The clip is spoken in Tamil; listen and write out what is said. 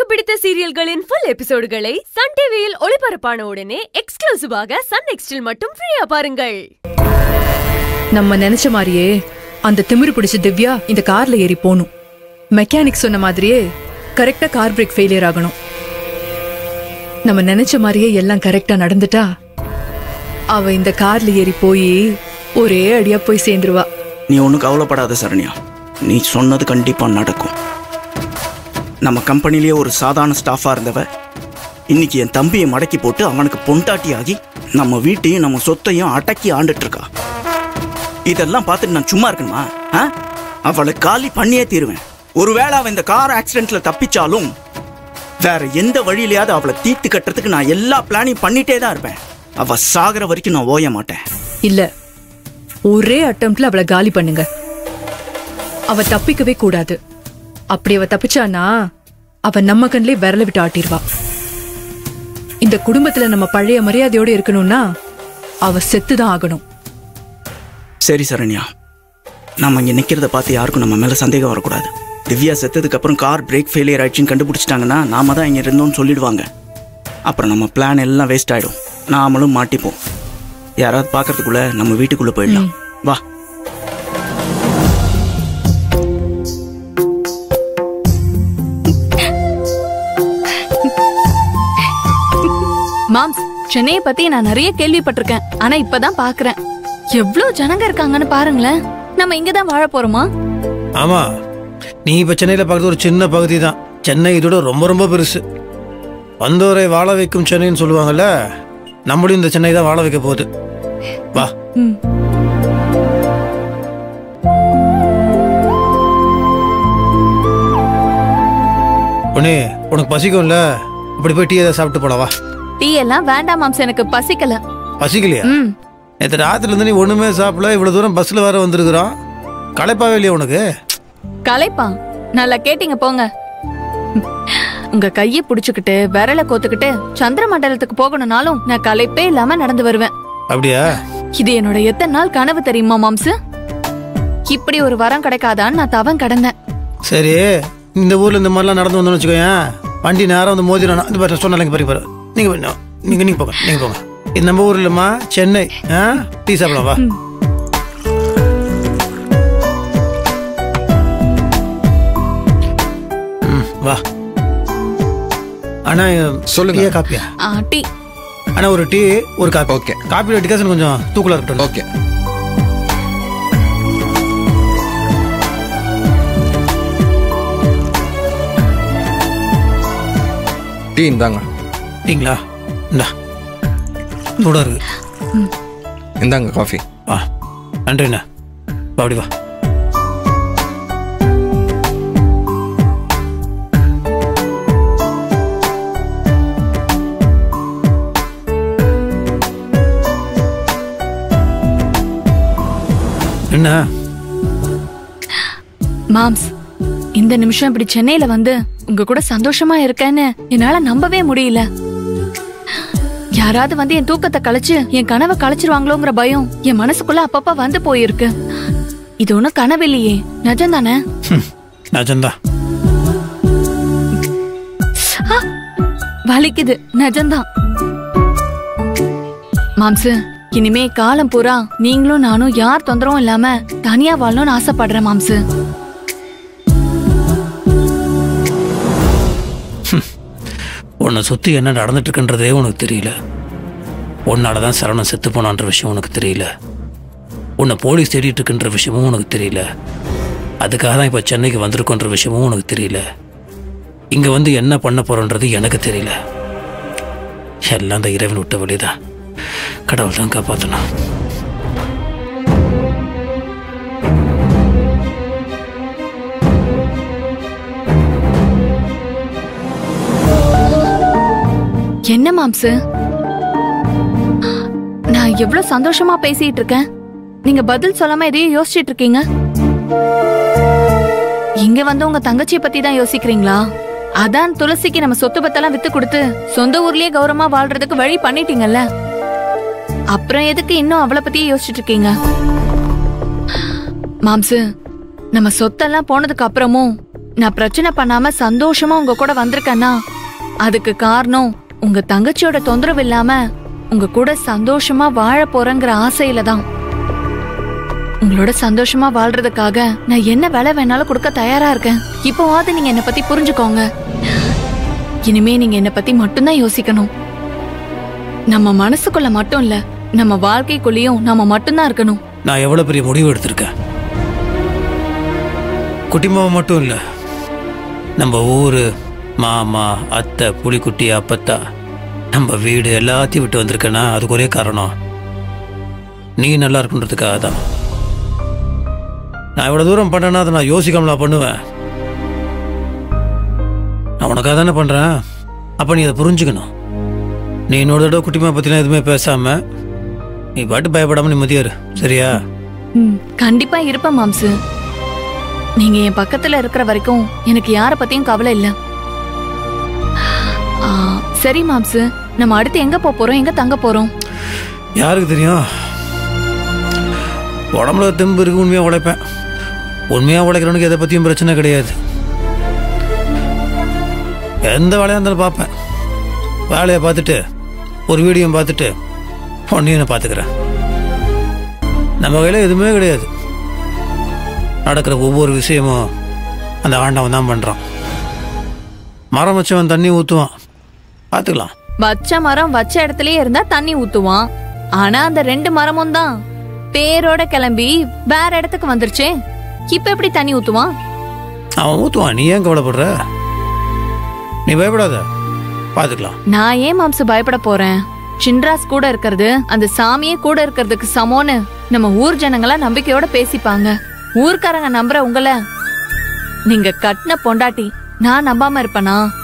பிடித்த சீரியல்களின் ஃபுல் எபிசோடுகளை சன் டிவியில் ஒளிபரப்பான உடனே எக்ஸ்க்ளூசிவாக சன் நெக்ஸ்டில் மட்டும் ஃப்ரீயா பாருங்கள் நம்ம நினைச்ச மாதிரியே அந்த திமிரு பிடிச்ச திவ்யா இந்த கார்ல ஏறி போகணும் மெக்கானிக் சொன்ன மாதிரியே கரெக்டா கார் பிரேக் ஃபெயிலியர் ஆகணும் நம்ம நினைச்ச மாதிரியே எல்லாம் கரெக்டா நடந்துட்டா அவ இந்த கார்ல ஏறி போய் ஒரே அடியா போய் சேர்ந்துருவா நீ ஒன்றும் கவலைப்படாத சரண்யா நீ சொன்னது கண்டிப்பாக நடக்கும் நம்ம கம்பெனிலேயே ஒரு சாதாரண ஸ்டாஃபாக இருந்தவ இன்னைக்கு என் தம்பியை மடக்கி போட்டு அவனுக்கு பொண்டாட்டி ஆகி நம்ம வீட்டையும் நம்ம சொத்தையும் அடக்கி ஆண்டுட்டு இருக்கா இதெல்லாம் பார்த்துட்டு நான் சும்மா இருக்கணுமா ஆ அவளை காலி பண்ணியே தீருவேன் ஒருவேளை அவன் இந்த கார் ஆக்சிடென்ட்ல தப்பிச்சாலும் வேற எந்த வழியிலையாவது அவளை தீர்த்து கட்டுறதுக்கு நான் எல்லா பிளானையும் பண்ணிட்டே தான் இருப்பேன் அவ சாகிற வரைக்கும் நான் ஓய மாட்டேன் இல்ல ஒரே அட்டம்ப்ட்ல அவளை காலி பண்ணுங்க அவ தப்பிக்கவே கூடாது அப்படி அவ தப்பிச்சானா அவ நம்ம கண்ணிலே விரல விட்டு ஆட்டிடுவா இந்த குடும்பத்துல நம்ம பழைய மரியாதையோட இருக்கணும்னா அவ செத்துதான் ஆகணும் சரி சரண்யா நம்ம இங்கே நிற்கிறத பார்த்து யாருக்கும் நம்ம மேலே சந்தேகம் வரக்கூடாது திவ்யா செத்ததுக்கு அப்புறம் கார் பிரேக் ஃபெயிலியர் ஆயிடுச்சுன்னு கண்டுபிடிச்சிட்டாங்கன்னா நாம தான் இங்கே இருந்தோம்னு சொல்லிடுவாங்க அப்புறம் நம்ம பிளான் எல்லாம் வேஸ்ட் ஆயிடும் நாமளும் மாட்டிப்போம் யாராவது பார்க்கறதுக்குள்ள நம்ம வீட்டுக்குள்ள போயிடலாம் வா மாம்ஸ் சென்னையை பத்தி நான் நிறைய கேள்விப்பட்டிருக்கேன் ஆனா இப்பதான் பாக்குறேன் எவ்வளவு ஜனங்க இருக்காங்கன்னு பாருங்களேன் நம்ம இங்கதான் வாழ போறோமா ஆமா நீ இப்ப சென்னையில பார்க்கறது ஒரு சின்ன பகுதி தான் சென்னை இதோட ரொம்ப ரொம்ப பெருசு வந்தோரை வாழ வைக்கும் சென்னைன்னு சொல்லுவாங்கல்ல நம்மளும் இந்த சென்னை தான் வாழ வைக்க போகுது வா ம். பொண்ணே உனக்கு பசிக்கும்ல இப்படி போய் டீ ஏதாவது சாப்பிட்டு போலாம் வா டீ எல்லாம் வேண்டாம் மாம்ஸ் எனக்கு பசிக்கல பசிக்கலையா ம் நேற்று ராத்திரில இருந்து நீ ஒண்ணுமே சாப்பிடல இவ்வளவு தூரம் பஸ்ல வேற வந்திருக்கிறோம் களைப்பாவே இல்லையா உனக்கு கலைப்பா நல்லா கேட்டீங்க போங்க உங்க கையை புடிச்சுக்கிட்டு விரல கோத்துக்கிட்டு சந்திர மண்டலத்துக்கு போகணும்னாலும் நான் களைப்பே இல்லாம நடந்து வருவேன் அப்படியா இது என்னோட எத்தனை நாள் கனவு தெரியுமா மாம்ஸ் இப்படி ஒரு வரம் கிடைக்காதான்னு நான் தவம் கடந்தேன் சரி இந்த ஊர்ல இந்த மாதிரிலாம் நடந்து வந்தோம்னு வச்சுக்கோயேன் வண்டி நேரம் வந்து மோதிடும் இந்த பாரு சொன்னாங்க பாரு பாரு நீங்க போய் நீங்க நீங்க போங்க நீங்க போங்க இது நம்ம ஊர் இல்லம்மா சென்னை ஆ டீ சாப்பிடலாம் வா ம், வா அண்ணா சொல்லுங்க. டீயா காப்பியா ஆ, டீ அண்ணா ஒரு டீ ஒரு காப்பி ஓகே. காப்பியோட டிகாசன் கொஞ்சம் தூக்கலா இருக்கட்டும் ஓகே டீ இந்தாங்க டீங்களா இந்தா சூடா இருக்கு இந்தாங்க காஃபி வா நன்றிண்ணா வா அப்படி வா என்ன மாம்ஸ் இந்த நிமிஷம் இப்படி சென்னையில வந்து உங்க கூட சந்தோஷமா இருக்கேன்னு என்னால நம்பவே முடியல யாராவது வந்து என் தூக்கத்தை கலைச்சு என் கனவை கலைச்சிருவாங்களோங்கிற பயம் என் மனசுக்குள்ள அப்பப்ப வந்து போயிருக்கு இது ஒண்ணும் கனவு இல்லையே நிஜம் தானே நஜந்தா வலிக்குது நிஜம்தான் மாம்சு இனிமே காலம் பூரா நீங்களும் நானும் யார் தொந்தரவும் இல்லாம தனியா வாழணும்னு ஆசைப்படுறேன் மாம்சு உன்னை சுற்றி என்ன நடந்துட்டு இருக்குன்றதே உனக்கு தெரியல உன்னால தான் சரவணன் செத்து போனான்ற விஷயம் உனக்கு தெரியல உன்னை போலீஸ் தேடிட்டு இருக்குன்ற விஷயமும் உனக்கு தெரியல அதுக்காக தான் இப்போ சென்னைக்கு வந்திருக்கோன்ற விஷயமும் உனக்கு தெரியல இங்கே வந்து என்ன பண்ண போறோன்றது எனக்கு தெரியல எல்லாம் அந்த இறைவன் விட்ட வழிதான் கடவுள் தான் காப்பாற்றணும் என்ன மாம்சு நான் எவ்வளவு சந்தோஷமா பேசிட்டு இருக்கேன் நீங்க பதில் சொல்லாம எதையும் யோசிச்சிட்டு இருக்கீங்க இங்க வந்து உங்க தங்கச்சியை பத்தி தான் யோசிக்கிறீங்களா அதான் துளசிக்கு நம்ம சொத்து பத்தெல்லாம் வித்து கொடுத்து சொந்த ஊர்லயே கௌரவமா வாழ்றதுக்கு வழி பண்ணிட்டீங்கல்ல அப்புறம் எதுக்கு இன்னும் அவளை பத்தியே யோசிச்சுட்டு இருக்கீங்க மாம்சு நம்ம சொத்தெல்லாம் போனதுக்கு அப்புறமும் நான் பிரச்சனை பண்ணாம சந்தோஷமா உங்க கூட வந்திருக்கேன்னா அதுக்கு காரணம் உங்க தங்கச்சியோட தொந்தரவு இல்லாம உங்க கூட சந்தோஷமா வாழ போறேங்கிற ஆசையில தான் உங்களோட சந்தோஷமா வாழ்றதுக்காக நான் என்ன வேலை வேணாலும் கொடுக்க தயாரா இருக்கேன் இப்போவாது நீங்க என்ன பத்தி புரிஞ்சுக்கோங்க இனிமே நீங்க என்ன பத்தி மட்டும்தான் யோசிக்கணும் நம்ம மனசுக்குள்ள மட்டும் இல்ல நம்ம வாழ்க்கைக்குள்ளேயும் நம்ம மட்டும்தான் இருக்கணும் நான் எவ்வளோ பெரிய முடிவு எடுத்திருக்கேன் குட்டிமாவை மட்டும் இல்லை நம்ம ஊர் மாமா அத்தை புலிக்குட்டி அப்பத்தா நம்ம வீடு எல்லாத்தையும் விட்டு வந்திருக்கேன்னா அதுக்கு ஒரே காரணம் நீ நல்லா இருக்குன்றதுக்காக தான் நான் இவ்வளோ தூரம் பண்ணேன்னா அதை நான் யோசிக்காமலா பண்ணுவேன் நான் உனக்காக தானே பண்ணுறேன் அப்போ நீ அதை புரிஞ்சுக்கணும் நீ இன்னொரு தடவை குட்டிமா பற்றிலாம் எதுவுமே பேசாம நீ பாட்டு பயப்படாம நிம்மதியா இரு சரியா ம், கண்டிப்பா இருப்பேன் மாம்சு நீங்க என் பக்கத்துல இருக்கிற வரைக்கும் எனக்கு யார பத்தியும் கவலை இல்ல ஆ, சரி மாம்சு நம்ம அடுத்து எங்க போப் போறோம் எங்க தங்க போறோம் யாருக்கு தெரியும் உடம்புல தெம்பு இருக்கு உண்மையாக உழைப்பேன் உண்மையாக உழைக்கிறவனுக்கு எதை பற்றியும் பிரச்சனை கிடையாது எந்த வேலையாக இருந்தாலும் பார்ப்பேன் வேலையை பார்த்துட்டு ஒரு வீடியோ பார்த்துட்டு பொண்ணையும் நான் பார்த்துக்கிறேன் நம்ம கையில் எதுவுமே கிடையாது நடக்கிற ஒவ்வொரு விஷயமும் அந்த ஆண்டவன் தான் பண்ணுறான் மரம் வச்சவன் தண்ணி ஊற்றுவான் பார்த்துக்கலாம் வச்ச மரம் வச்ச இடத்துலயே இருந்தா தண்ணி ஊத்துவான் ஆனா அந்த ரெண்டு மரமும் தான் பேரோட கிளம்பி வேற இடத்துக்கு வந்துருச்சே இப்ப எப்படி தண்ணி ஊத்துவான் அவன் ஊற்றுவான் நீ ஏன் கவலைப்படுற நீ பயப்படாத பார்த்துக்கலாம் நான் ஏன் மாம்சு பயப்பட போறேன் சின்ராஸ் கூட இருக்கிறது அந்த சாமியே கூட இருக்கிறதுக்கு சமோன்னு நம்ம ஊர் ஜனங்களா நம்பிக்கையோட பேசிப்பாங்க ஊர்க்காரங்க நம்புற உங்கள நீங்க கட்டின பொண்டாட்டி நான் நம்பாம இருப்பனா